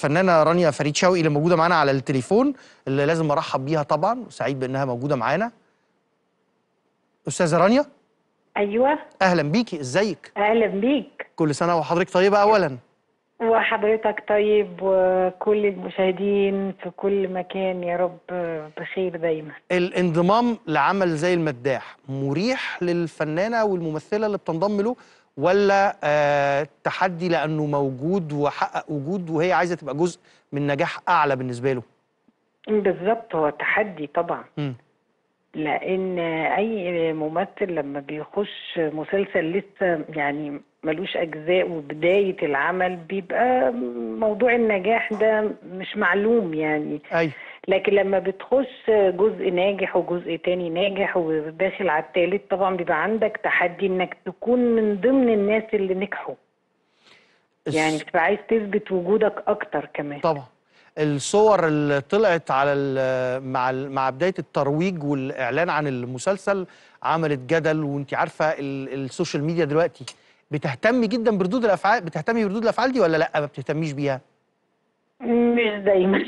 الفنانه رانيا فريد شوقي اللي موجوده معانا على التليفون اللي لازم ارحب بيها طبعا وسعيد بانها موجوده معانا استاذه رانيا ايوه اهلا بيكي ازيك اهلا بيك كل سنه وحضرتك طيبه اولا وحضرتك طيب وكل المشاهدين في كل مكان يا رب بخير دايما الانضمام لعمل زي المداح مريح للفنانه والممثله اللي بتنضم له ولا آه تحدي لانه موجود وحقق وجود وهي عايزه تبقى جزء من نجاح اعلى بالنسبه له بالظبط هو تحدي طبعا مم. لان اي ممثل لما بيخش مسلسل لسه يعني ملوش اجزاء وبدايه العمل بيبقى موضوع النجاح ده مش معلوم يعني ايوه لكن لما بتخش جزء ناجح وجزء تاني ناجح وداخل على التالت طبعا بيبقى عندك تحدي انك تكون من ضمن الناس اللي نجحوا يعني بتبقى عايز تثبت وجودك اكتر كمان طبعا الصور اللي طلعت على ال- مع ال- مع بدايه الترويج والاعلان عن المسلسل عملت جدل وانت عارفه ال- السوشيال ميديا دلوقتي بتهتمي جدا بردود الافعال بتهتمي بردود الافعال دي ولا لا ما بتهتميش بيها مش دايما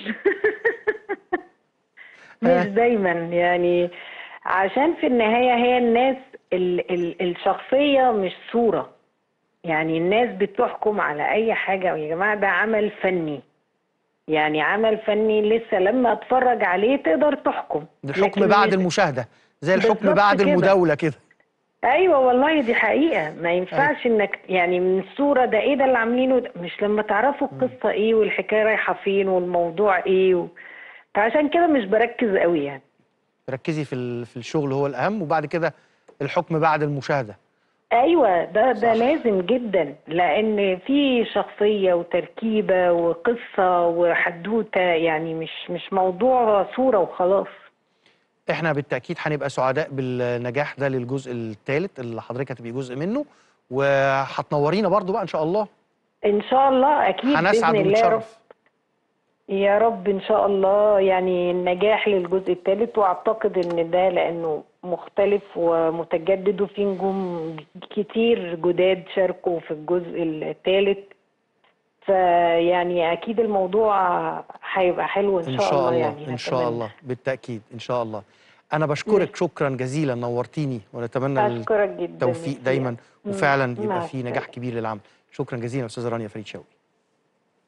مش دايما يعني عشان في النهاية هي الناس ال ال الشخصية مش صورة يعني الناس بتحكم على أي حاجة يا جماعة ده عمل فني يعني عمل فني لسه لما اتفرج عليه تقدر تحكم ده الحكم لكن بعد مش- المشاهده زي الحكم بالظبط بعد كده. المداوله كده ايوه والله دي حقيقه ما ينفعش انك يعني من الصوره ده ايه ده اللي عاملينه ده مش لما تعرفوا القصه ايه والحكايه رايحه فين والموضوع ايه و... فعشان كده مش بركز قوي يعني ركزي في ال- في الشغل هو الاهم وبعد كده الحكم بعد المشاهده ايوه ده ده صح. لازم جدا لان في شخصيه وتركيبه وقصه وحدوته يعني مش مش موضوع صوره وخلاص احنا بالتاكيد هنبقى سعداء بالنجاح ده للجزء الثالث اللي حضرتك هتبقي جزء منه وهتنورينا برضو بقى ان شاء الله ان شاء الله اكيد هنسعد باذن الله يا رب ونتشرف يا رب ان شاء الله يعني النجاح للجزء الثالث واعتقد ان ده لانه مختلف ومتجدد وفي نجوم كتير جداد شاركوا في الجزء الثالث فيعني اكيد الموضوع هيبقى حلو ان, ان شاء الله يعني ان شاء هتمنى. الله بالتاكيد ان شاء الله انا بشكرك شكرا جزيلا نورتيني ونتمنى اشكرك جدا التوفيق ميرسي. دايما مم. وفعلا مع يبقى في نجاح السلامة. كبير للعمل شكرا جزيلا استاذه رانيا فريد شوقي